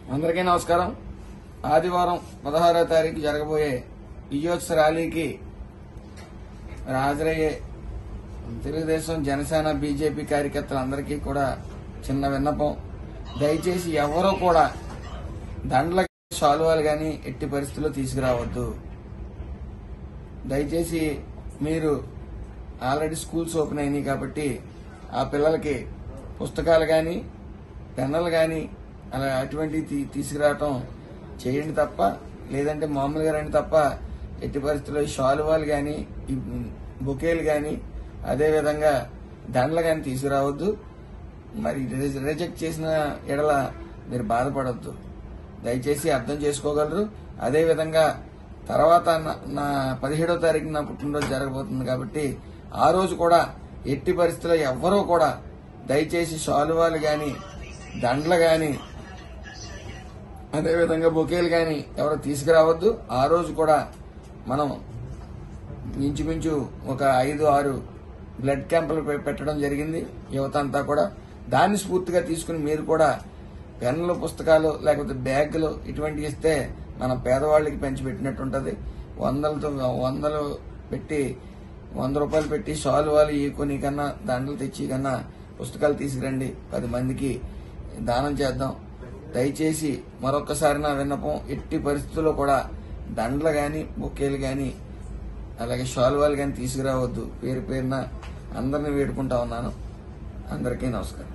అందరికీ నమస్కారం ఆదివారం పదహారో తారీఖు జరగబోయే విజయోత్సవ ర్యాలీకి హాజరయ్యే తెలుగుదేశం జనసేన బీజేపీ కార్యకర్తలందరికీ కూడా చిన్న విన్నపం దయచేసి ఎవరూ కూడా దండల శాలువాలు కానీ ఎట్టి పరిస్థితుల్లో తీసుకురావద్దు దయచేసి మీరు ఆల్రెడీ స్కూల్స్ ఓపెన్ అయినాయి కాబట్టి ఆ పిల్లలకి పుస్తకాలు కానీ పెన్నులు కానీ అలా అటువంటివి తీ- తీసుకురావటం చేయండి తప్ప లేదంటే మామూలుగా రండి తప్ప ఎట్టి పరిస్థితుల్లో ఈ శాలువాలు కానీ ఈ బొకేలు కానీ అదేవిధంగా దండలు కానీ తీసుకురావద్దు మరి రిజ- రిజెక్ట్ చేసిన ఎడల మీరు బాధపడద్దు దయచేసి అర్థం చేసుకోగలరు అదేవిధంగా తర్వాత నా- నా పదిహేడో తారీఖు నా పుట్టినరోజు జరగబోతుంది కాబట్టి ఆ రోజు కూడా ఎట్టి పరిస్థితుల్లో ఎవ్వరూ కూడా దయచేసి శాలువాలు గాని దండలు గాని అదేవిధంగా బొకేలు గాని ఎవరు తీసుకురావద్దు ఆ రోజు కూడా మనం ఇంచుమించు ఒక ఐదు ఆరు బ్లడ్ క్యాంపులు పె- పెట్టడం జరిగింది యువత అంతా కూడా దాన్ని స్ఫూర్తిగా తీసుకుని మీరు కూడా పెన్నులు పుస్తకాలు లేకపోతే బ్యాగులు ఇటువంటివి ఇస్తే మన పేదవాళ్ళకి పెంచిపెట్టినట్టు ఉంటుంది వందలతో వందలు పెట్టి వంద రూపాయలు పెట్టి శాలువాలు ఈ కొని కన్నా దండలు తెచ్చి కన్నా పుస్తకాలు తీసుకురండి పది మందికి దానం చేద్దాం దయచేసి మరొకసారి నా విన్నపం ఎట్టి పరిస్థితుల్లో కూడా దండలు గాని బొక్కేలు గాని అలాగే శాలువాలు కానీ తీసుకురావద్దు పేరు పేరున అందరిని వేడుకుంటా ఉన్నాను అందరికీ నమస్కారం